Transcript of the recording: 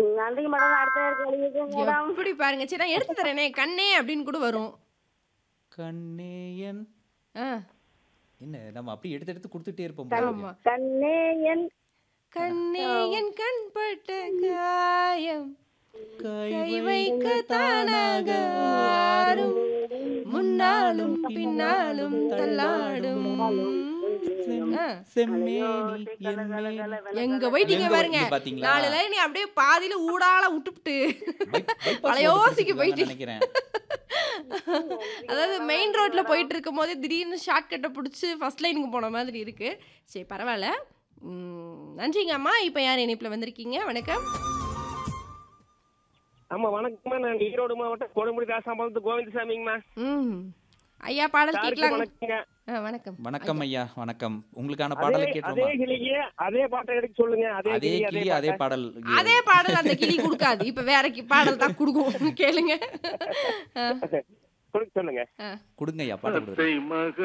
நன்றிங்க மேடம் அடுத்த கேள்விக்கு மேடம் எப்படி பாருங்க சரி நான் எடுத்து தரேனே கண்ணே அப்படின்னு கூட வரும் கண்ணேயன் ஆ, என்ன நம்ம அப்படி எடுத்து எடுத்து கொடுத்துட்டே இருப்போம் கண்- போல ஆமா. கண்ணே என் கண்ணே என் கண் பட்ட காயம் கை கை வைக்க வைக்க தானாக ஆடும் முன்னாலும் பின்னாலும் தள்ளாடும் ஆ, செம்மேனி என் மேனி. எங்க போயிட்டீங்க எங்க பாருங்க வந்து பாத்தீங்களா? நாலு லைன் நீ அப்படியே பாதியில ஊடால விட்டுப்புட்டு பை- bypass பழைய road யோசிக்க பிடிச்சிருக்காங்கன்னு போயிட்டு. நினைக்கிறேன் அதாவது மெயின் ரோட்ல போயிட்டு இருக்கும் போது திடீர்னு ஷார்ட் கட்டை பிடிச்சி ஃபர்ஸ்ட் லைனுக்கு போன மாதிரி இருக்கு சரி பரவாயில்ல ம், நன்றிங்க அம்மா இப்போ யார் இணைப்பில் வந்திருக்கீங்க வணக்கம் ஆமா வணக்கம்மா நான் ஈரோடு மாவட்டம் கொடுமுடி தாசாம்பலத்து கோவிந்தசாமிங்கம்மா ம் ஐயா பாடல் சாருக்கு கேட்கலாம் வணக்கங்க ஆ, வணக்கம் வணக்கம் ஐயா வணக்கம் உங்களுக்கான அதே பாடலை அதே கேட்டுருமா கிளியே அதே பாட்டை எடுக்க சொல்லுங்க அதே அதே கிளி கிளி அதே பாட்டை. பாடல் அதே பாடல் அந்த கிளி கொடுக்காது இப்போ வேற கி- பாடல் தான் கொடுக்கும் கேளுங்க ஆ, கொடுக்க சொல்லுங்க ஆ. கொடுங்க ஐயா பாடல் கொடுங்க மக